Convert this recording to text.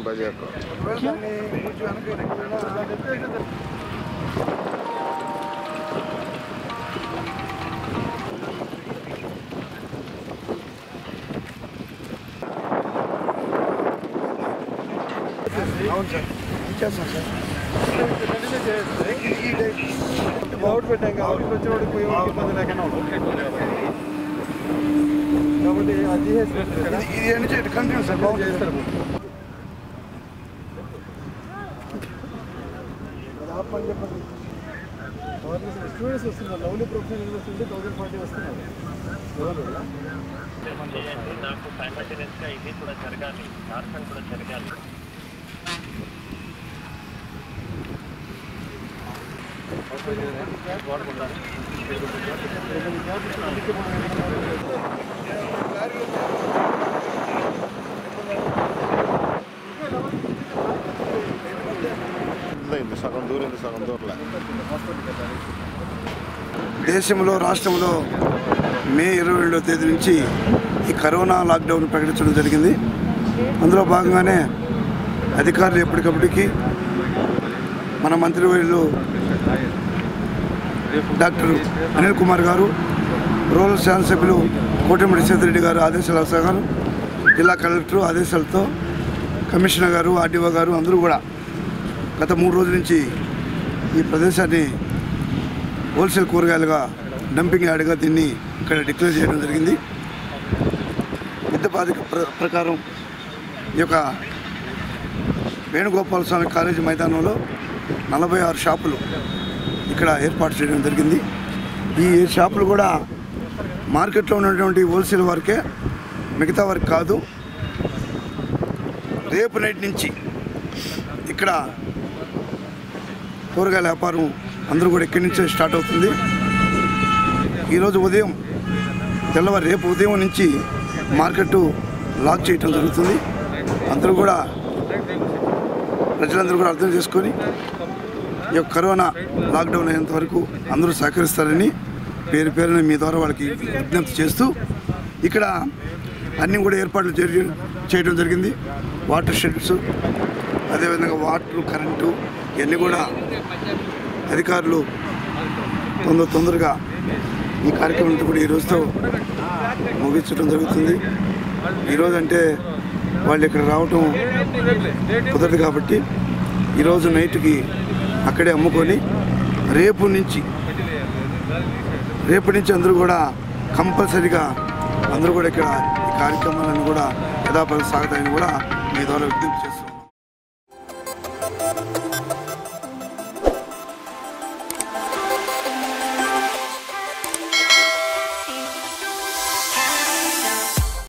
बजे को అవును సార్ ఇచ్చేస్తాం సార్ అవుట్ పెట్టాం కాబట్టి వచ్చేవాడికి పోయేవాడికి ఇబ్బంది లేకుండా ఉంటుంది కాబట్టి అది ఇది అని కంటిన్యూ సార్ చేస్తారు ఆపని చెప్పండి స్టూడెంట్స్ వస్తున్నారు lovely professional university thousand forty వస్తున్నారు ఎవరు చేయండి నాకు సైమల్టేనియస్ గా ఇది కూడా జరగాలి జార్ఖండ్ కూడా జరగాలి ఇంత సగం దూరం ఇంత సగం దూరంలే దేశంలో రాష్ట్రంలో మే ఇరవై రెండవ తేదీ నుంచి ఈ కరోనా లాక్డౌన్ ప్రకటించడం జరిగింది అందులో భాగంగానే అధికారులు ఎప్పటికప్పటికి మన మంత్రివర్యులు డాక్టర్ అనిల్ కుమార్ గారు రూరల్ శాసనసభ్యులు కోటమిడి సీతారెడ్డి గారు ఆదేశాల ప్రకారం జిల్లా కలెక్టర్ ఆదేశాలతో కమిషనర్ గారు ఆర్డీఓ గారు అందరూ కూడా గత మూడు రోజుల నుంచి ఈ ప్రదేశాన్ని హోల్సేల్ కూరగాయలుగా డంపింగ్ యార్డ్గా దీన్ని ఇక్కడ డిక్లేర్ చేయడం జరిగింది యుద్ధ బాధిక ప్ర- ప్రకారం ఈ యొక్క వేణుగోపాల స్వామి కాలేజీ మైదానంలో నలభై ఆరు షాపులు ఇక్కడ ఏర్పాటు చేయడం జరిగింది ఈ షాపులు కూడా మార్కెట్లో ఉన్నటువంటి హోల్సేల్ వారికే మిగతా వారికి కాదు రేపు నైట్ నుంచి ఇక్కడ కూరగాయల వ్యాపారం అందరూ కూడా ఇక్కడి నుంచే స్టార్ట్ అవుతుంది ఈరోజు ఉదయం తెల్లవారు రేపు ఉదయం నుంచి మార్కెట్ లాక్ చేయటం జరుగుతుంది అందరూ కూడా ప్రజలందరూ కూడా అర్థం చేసుకొని ఈ యొక్క కరోనా లాక్డౌన్ అయ్యేంత వరకు అందరూ సహకరిస్తారని పేరు పేరున మీ ద్వారా వాళ్ళకి విజ్ఞప్తి చేస్తూ ఇక్కడ అన్నీ కూడా ఏర్పాట్లు జరిగి చేయడం జరిగింది వాటర్ షెడ్స్ అదేవిధంగా వాటర్ కరెంటు ఇవన్నీ కూడా అధికారులు తొందర తొందరగా ఈ కార్యక్రమం కూడా ఈ రోజుతో ముగించడం జరుగుతుంది ఈరోజు అంటే వాళ్ళు ఇక్కడ రావటం కుదరదు కాబట్టి ఈరోజు నైట్కి అక్కడే అమ్ముకొని రేపు నుంచి రేపు నుంచి అందరూ కూడా కంపల్సరీగా అందరూ కూడా ఇక్కడ ఈ కార్యక్రమాలను కూడా యథాపరి సాగుతాయని కూడా మీ ద్వారా విజ్ఞప్తి చేస్తున్నారు